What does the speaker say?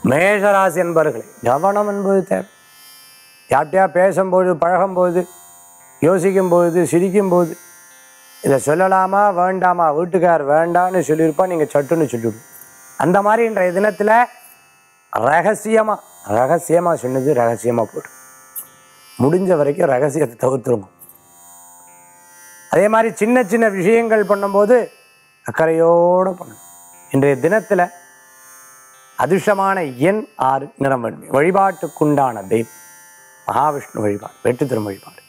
மேஷராசி என்பவர்களே கவனம் என்பது தேவை யார்கிட்டயா பேசும்போது பழகும்போது யோசிக்கும்போது சிரிக்கும்போது இதை சொல்லலாமா வேண்டாமா வீட்டுக்கார் வேண்டான்னு சொல்லியிருப்பா நீங்கள் சட்டுன்னு சொல்லிவிடும் அந்த மாதிரி இன்றைய தினத்தில் ரகசியமாக ரகசியமாக சொன்னது ரகசியமாக போடும் முடிஞ்ச வரைக்கும் ரகசியத்தை தவிர்த்துருங்க அதே மாதிரி சின்ன சின்ன விஷயங்கள் பண்ணும்போது அக்கறையோடு பண்ணணும் இன்றைய தினத்தில் அதிர்ஷ்டமான எண் ஆறு நிறம் வெண்மை வழிபாட்டுக்குண்டான தெய்வம் மகாவிஷ்ணு வழிபாடு வெற்றி திரும் வழிபாடு